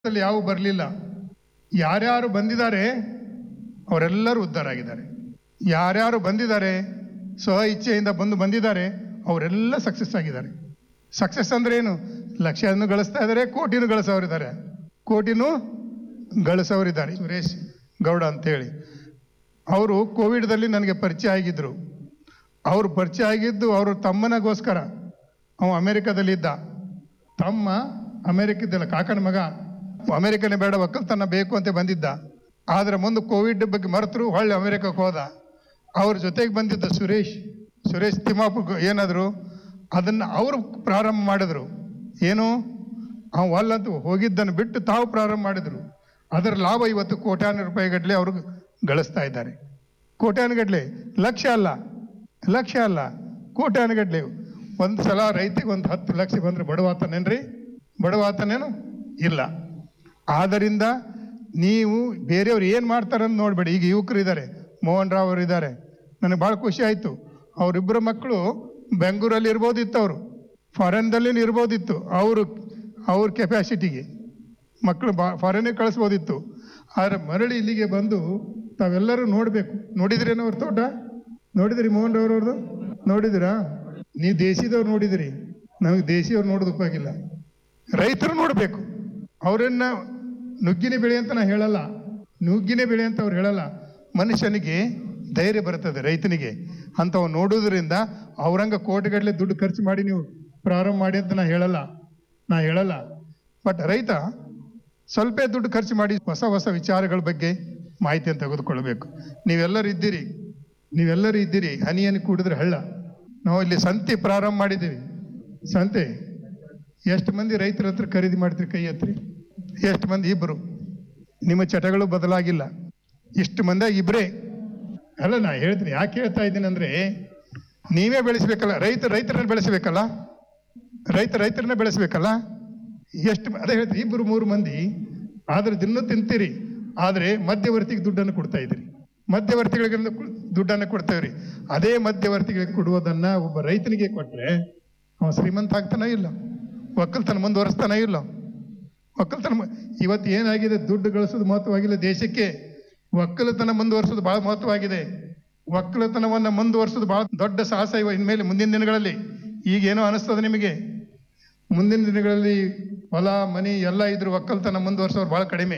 ಅಲ್ಲಿ ಯಾವ ಬರಲಿಲ್ಲ ಯಾರ್ಯಾರು ಬಂದಿದ್ದಾರೆ ಅವರೆಲ್ಲರೂ ಉದ್ಧಾರ ಆಗಿದ್ದಾರೆ ಯಾರ್ಯಾರು ಬಂದಿದ್ದಾರೆ ಸ್ವ ಇಚ್ಛೆಯಿಂದ ಬಂದು ಬಂದಿದ್ದಾರೆ ಅವರೆಲ್ಲ ಸಕ್ಸಸ್ ಆಗಿದ್ದಾರೆ ಸಕ್ಸಸ್ ಅಂದ್ರೆ ಏನು ಲಕ್ಷವನ್ನು ಗಳಿಸ್ತಾ ಇದ್ದಾರೆ ಕೋಟಿನೂ ಗಳಿಸೋರಿದ್ದಾರೆ ಕೋಟಿನೂ ಗಳಿಸೋರಿದ್ದಾರೆ ಸುರೇಶ್ ಗೌಡ ಅಂತೇಳಿ ಅವರು ಕೋವಿಡ್ದಲ್ಲಿ ನನಗೆ ಪರಿಚಯ ಆಗಿದ್ರು ಅವರು ಪರಿಚಯ ಆಗಿದ್ದು ಅವರು ತಮ್ಮನಿಗೋಸ್ಕರ ಅವ ಅಮೆರಿಕದಲ್ಲಿದ್ದ ತಮ್ಮ ಅಮೆರಿಕದಲ್ಲ ಕಾಕನ ಮಗ ಅಮೆರಿಕನೇ ಬೇಡ ಒಕ್ಕಲ್ತನ ಬೇಕು ಅಂತ ಬಂದಿದ್ದ ಆದ್ರೆ ಮುಂದೆ ಕೋವಿಡ್ ಬಗ್ಗೆ ಮರೆತರು ಹೊಳ್ಳಿ ಅಮೆರಿಕಕ್ಕೆ ಹೋದ ಅವ್ರ ಜೊತೆಗೆ ಬಂದಿದ್ದ ಸುರೇಶ್ ಸುರೇಶ್ ತಿಮ್ಮಾಪು ಏನಾದ್ರು ಅದನ್ನ ಅವರು ಪ್ರಾರಂಭ ಮಾಡಿದ್ರು ಏನು ಅವ ಅಲ್ಲಂತ ಹೋಗಿದ್ದನ್ನು ಬಿಟ್ಟು ತಾವು ಪ್ರಾರಂಭ ಮಾಡಿದ್ರು ಅದರ ಲಾಭ ಇವತ್ತು ಕೋಟ್ಯಾನು ರೂಪಾಯಿ ಗಟ್ಟಲೆ ಅವರು ಗಳಿಸ್ತಾ ಇದ್ದಾರೆ ಕೋಟ್ಯಾನುಗಟ್ಲೆ ಲಕ್ಷ ಅಲ್ಲ ಲಕ್ಷ ಅಲ್ಲ ಕೋಟ್ಯಾನುಗಟ್ಲೆ ಒಂದು ಸಲ ರೈತಿಗೆ ಒಂದು ಹತ್ತು ಲಕ್ಷ ಬಂದ್ರೆ ಬಡವಾತನೇನ್ರಿ ಬಡವಾತನೇನು ಇಲ್ಲ ಆದ್ದರಿಂದ ನೀವು ಬೇರೆಯವ್ರು ಏನು ಮಾಡ್ತಾರಂತ ನೋಡ್ಬೇಡಿ ಈಗ ಯುವಕರು ಇದ್ದಾರೆ ಮೋಹನ್ ರಾವ್ ಅವರು ಇದ್ದಾರೆ ನನಗೆ ಭಾಳ ಖುಷಿ ಆಯಿತು ಅವರಿಬ್ಬರ ಮಕ್ಕಳು ಬೆಂಗಳೂರಲ್ಲಿ ಇರ್ಬೋದಿತ್ತು ಅವರು ಫಾರಿನ್ದಲ್ಲಿ ಇರ್ಬೋದಿತ್ತು ಅವರು ಅವ್ರ ಕೆಪಾಸಿಟಿಗೆ ಮಕ್ಕಳು ಬಾ ಫಾರಿನಿಗೆ ಕಳಿಸ್ಬೋದಿತ್ತು ಆದರೆ ಮರಳಿ ಇಲ್ಲಿಗೆ ಬಂದು ತಾವೆಲ್ಲರೂ ನೋಡಬೇಕು ನೋಡಿದ್ರೇನೋ ಅವ್ರ ತೋಟ ನೋಡಿದ್ರಿ ಮೋಹನ್ ಅವ್ರವ್ರದ್ದು ನೋಡಿದಿರಾ ನೀವು ದೇಶಿದವ್ರು ನೋಡಿದಿರಿ ನಮಗೆ ದೇಶಿಯವ್ರು ನೋಡೋದು ಉಪಯೋಗಿಲ್ಲ ರೈತರು ನೋಡಬೇಕು ಅವರನ್ನ ನುಗ್ಗಿನ ಬೆಳೆ ಅಂತ ನಾ ಹೇಳಲ್ಲ ನುಗ್ಗಿನ ಬೆಳೆ ಅಂತ ಅವ್ರು ಹೇಳಲ್ಲ ಮನುಷ್ಯನಿಗೆ ಧೈರ್ಯ ಬರ್ತದೆ ರೈತನಿಗೆ ಅಂಥವ್ ನೋಡೋದ್ರಿಂದ ಅವ್ರಂಗ ಕೋಟಿಗಟ್ಟಲೆ ದುಡ್ಡು ಖರ್ಚು ಮಾಡಿ ನೀವು ಪ್ರಾರಂಭ ಮಾಡಿ ಅಂತ ನಾ ಹೇಳಲ್ಲ ನಾ ಹೇಳಲ್ಲ ಬಟ್ ರೈತ ಸ್ವಲ್ಪ ದುಡ್ಡು ಖರ್ಚು ಮಾಡಿ ಹೊಸ ಹೊಸ ವಿಚಾರಗಳ ಬಗ್ಗೆ ಮಾಹಿತಿಯನ್ನು ತೆಗೆದುಕೊಳ್ಬೇಕು ನೀವೆಲ್ಲರೂ ಇದ್ದೀರಿ ನೀವೆಲ್ಲರೂ ಇದ್ದೀರಿ ಹನಿ ಹನಿ ಕೂಡಿದ್ರೆ ಹಳ್ಳ ನಾವು ಇಲ್ಲಿ ಸಂತೆ ಪ್ರಾರಂಭ ಮಾಡಿದ್ದೀವಿ ಸಂತೆ ಎಷ್ಟು ಮಂದಿ ರೈತರ ಹತ್ರ ಖರೀದಿ ಮಾಡ್ತೀರಿ ಕೈ ಹತ್ರಿ ಎಷ್ಟು ಮಂದಿ ಇಬ್ಬರು ನಿಮ್ಮ ಚಟಗಳು ಬದಲಾಗಿಲ್ಲ ಇಷ್ಟು ಮಂದಿಯಾಗಿ ಇಬ್ಬರೇ ಅಲ್ಲ ನಾ ಹೇಳ್ತೀನಿ ಯಾಕೆ ಹೇಳ್ತಾ ಇದ್ದೀನಿ ಅಂದ್ರೆ ನೀವೇ ಬೆಳೆಸ್ಬೇಕಲ್ಲ ರೈತ ರೈತರನ್ನ ಬೆಳೆಸಬೇಕಲ್ಲ ರೈತ ರೈತರನ್ನ ಬೆಳೆಸಬೇಕಲ್ಲ ಎಷ್ಟು ಅದೇ ಹೇಳ್ತೀರಿ ಇಬ್ಬರು ಮೂರು ಮಂದಿ ಆದ್ರೆ ದಿನ ತಿಂತೀರಿ ಆದರೆ ಮಧ್ಯವರ್ತಿಗೆ ದುಡ್ಡನ್ನು ಕೊಡ್ತಾ ಇದ್ದೀರಿ ಮಧ್ಯವರ್ತಿಗಳಿಗೆ ದುಡ್ಡನ್ನು ಕೊಡ್ತೇವ್ರಿ ಅದೇ ಮಧ್ಯವರ್ತಿಗಳಿಗೆ ಕೊಡುವುದನ್ನ ಒಬ್ಬ ರೈತನಿಗೆ ಕೊಟ್ರೆ ಅವ ಶ್ರೀಮಂತ ಆಗ್ತಾನ ಇಲ್ಲ ಒಕ್ಕಲ್ತನ ಮುಂದುವರಿಸ್ತಾನ ಇಲ್ಲ ಒಕ್ಕಲ್ತನ ಮು- ಇವತ್ತು ಏನಾಗಿದೆ ದುಡ್ಡು ಗಳಿಸೋದು ಮಹತ್ವವಾಗಿಲ್ಲ ದೇಶಕ್ಕೆ ಒಕ್ಕಲತನ ಮುಂದುವರಿಸೋದು ಬಹಳ ಮಹತ್ವವಾಗಿದೆ ಒಕ್ಕಲತನವನ್ನ ಮುಂದುವರಿಸೋದು ಬಹಳ ದೊಡ್ಡ ಸಾಹಸ ಇವ ಇನ್ಮೇಲೆ ಮುಂದಿನ ದಿನಗಳಲ್ಲಿ ಈಗೇನೋ ಅನಿಸ್ತದೆ ನಿಮಗೆ ಮುಂದಿನ ದಿನಗಳಲ್ಲಿ ಹೊಲ ಮನಿ ಎಲ್ಲ ಇದ್ರು ಒಕ್ಕಲ್ತನ ಮುಂದುವರಿಸೋರು ಬಹಳ ಕಡಿಮೆ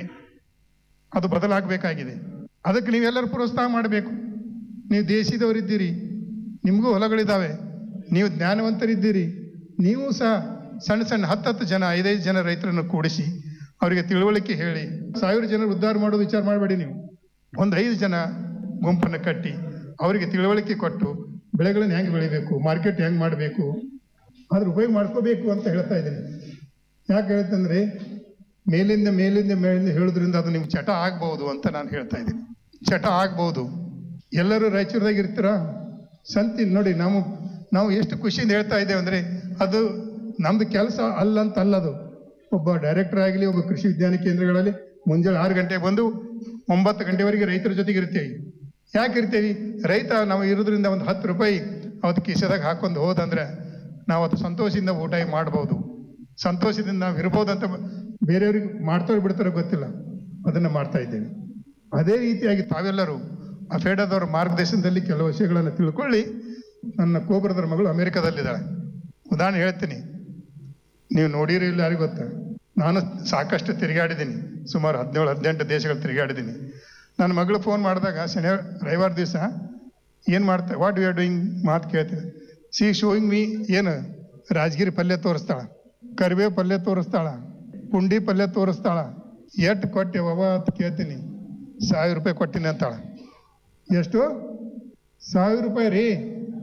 ಅದು ಬದಲಾಗಬೇಕಾಗಿದೆ ಅದಕ್ಕೆ ನೀವೆಲ್ಲರೂ ಪ್ರೋತ್ಸಾಹ ಮಾಡಬೇಕು ನೀವು ದೇಶದವರಿದ್ದೀರಿ ನಿಮಗೂ ಹೊಲಗಳಿದ್ದಾವೆ ನೀವು ಜ್ಞಾನವಂತರಿದ್ದೀರಿ ನೀವು ಸಹ ಸಣ್ಣ ಸಣ್ಣ ಹತ್ತತ್ತು ಜನ ಐದೈದು ಜನ ರೈತರನ್ನು ಕೂಡಿಸಿ ಅವರಿಗೆ ತಿಳುವಳಿಕೆ ಹೇಳಿ ಸಾವಿರ ಜನರು ಉದ್ಧಾರ ಮಾಡೋ ವಿಚಾರ ಮಾಡಬೇಡಿ ನೀವು ಒಂದು ಐದು ಜನ ಗುಂಪನ್ನು ಕಟ್ಟಿ ಅವರಿಗೆ ತಿಳುವಳಿಕೆ ಕೊಟ್ಟು ಬೆಳೆಗಳನ್ನು ಹೆಂಗೆ ಬೆಳಿಬೇಕು ಮಾರ್ಕೆಟ್ ಹೆಂಗೆ ಮಾಡಬೇಕು ಅದ್ರ ಉಪಯೋಗ ಮಾಡ್ಕೋಬೇಕು ಅಂತ ಹೇಳ್ತಾ ಇದ್ದೀನಿ ಯಾಕೆ ಹೇಳ್ತಂದ್ರೆ ಮೇಲಿಂದ ಮೇಲಿಂದ ಮೇಲಿಂದ ಹೇಳೋದ್ರಿಂದ ಅದು ನಿಮ್ಗೆ ಚಟ ಆಗ್ಬಹುದು ಅಂತ ನಾನು ಹೇಳ್ತಾ ಇದ್ದೀನಿ ಚಟ ಆಗ್ಬಹುದು ಎಲ್ಲರೂ ರಾಯಚೂರದಾಗ ಇರ್ತೀರಾ ಸಂತಿ ನೋಡಿ ನಾವು ನಾವು ಎಷ್ಟು ಖುಷಿಯಿಂದ ಹೇಳ್ತಾ ಇದ್ದೇವೆ ಅಂದ್ರೆ ಅದು ನಮ್ದು ಕೆಲಸ ಅಲ್ಲ ಅಂತ ಅಲ್ಲದು ಒಬ್ಬ ಡೈರೆಕ್ಟರ್ ಆಗಲಿ ಒಬ್ಬ ಕೃಷಿ ವಿಜ್ಞಾನ ಕೇಂದ್ರಗಳಲ್ಲಿ ಮುಂಜಾನೆ ಆರು ಗಂಟೆಗೆ ಬಂದು ಒಂಬತ್ತು ಗಂಟೆವರೆಗೆ ರೈತರ ಜೊತೆಗೆ ಇರ್ತೀವಿ ಯಾಕೆ ಇರ್ತೀವಿ ರೈತ ನಾವು ಇರೋದ್ರಿಂದ ಒಂದು ಹತ್ತು ರೂಪಾಯಿ ಅವತ್ತು ಕಿಸೆದಾಗ ಹಾಕೊಂಡು ಹೋದಂದ್ರೆ ನಾವು ಅದು ಸಂತೋಷದಿಂದ ಊಟ ಮಾಡ್ಬೋದು ಸಂತೋಷದಿಂದ ನಾವು ಇರ್ಬೋದು ಅಂತ ಬೇರೆಯವ್ರಿಗೆ ಮಾಡ್ತಾರೋ ಬಿಡ್ತಾರೋ ಗೊತ್ತಿಲ್ಲ ಅದನ್ನು ಮಾಡ್ತಾ ಇದ್ದೇವೆ ಅದೇ ರೀತಿಯಾಗಿ ತಾವೆಲ್ಲರೂ ಆ ಫೇಡದವರ ಮಾರ್ಗದರ್ಶನದಲ್ಲಿ ಕೆಲವು ವಿಷಯಗಳನ್ನು ತಿಳ್ಕೊಳ್ಳಿ ನನ್ನ ಕೋಬರದರ ಮಗಳು ಅಮೆರಿಕದಲ್ಲಿದ್ದಾಳೆ ಉದಾಹರಣೆ ಹೇಳ್ತೀನಿ ನೀವು ನೋಡಿರಿ ಇಲ್ಲ ಯಾರಿಗೂ ಗೊತ್ತಾ ನಾನು ಸಾಕಷ್ಟು ತಿರುಗಾಡಿದ್ದೀನಿ ಸುಮಾರು ಹದಿನೇಳು ಹದಿನೆಂಟು ದೇಶಗಳು ತಿರುಗಾಡಿದ್ದೀನಿ ನನ್ನ ಮಗಳು ಫೋನ್ ಮಾಡಿದಾಗ ಶನಿ ರವಿವಾರ ದಿವಸ ಏನು ಮಾಡ್ತಾ ವಾಟ್ ಯು ಆರ್ ಡೂಯಿಂಗ್ ಮಾತು ಕೇಳ್ತೀನಿ ಸಿ ಶೋಯಿಂಗ್ ಮೀ ಏನು ರಾಜಗಿರಿ ಪಲ್ಯ ತೋರಿಸ್ತಾಳ ಕರಿಬೇವು ಪಲ್ಯ ತೋರಿಸ್ತಾಳ ಪುಂಡಿ ಪಲ್ಯ ತೋರಿಸ್ತಾಳ ಎಷ್ಟು ಕೊಟ್ಟೆವವ ಅಂತ ಕೇಳ್ತೀನಿ ಸಾವಿರ ರೂಪಾಯಿ ಕೊಟ್ಟಿನಿ ಅಂತಾಳ ಎಷ್ಟು ಸಾವಿರ ರೂಪಾಯಿ ರೀ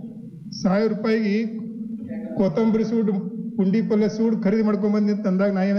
ಸಾವಿರ ರೂಪಾಯಿಗೆ ಕೊತ್ತಂಬರಿ ಸೂಡು ಪುಂಡಿ ಪಲ್ಯ ಸೂಡು ಖರೀದಿ ಮಾಡ್ಕೊಂಡ್ ಬಂದಿ ತಂದಾಗ ನಾ ಏನ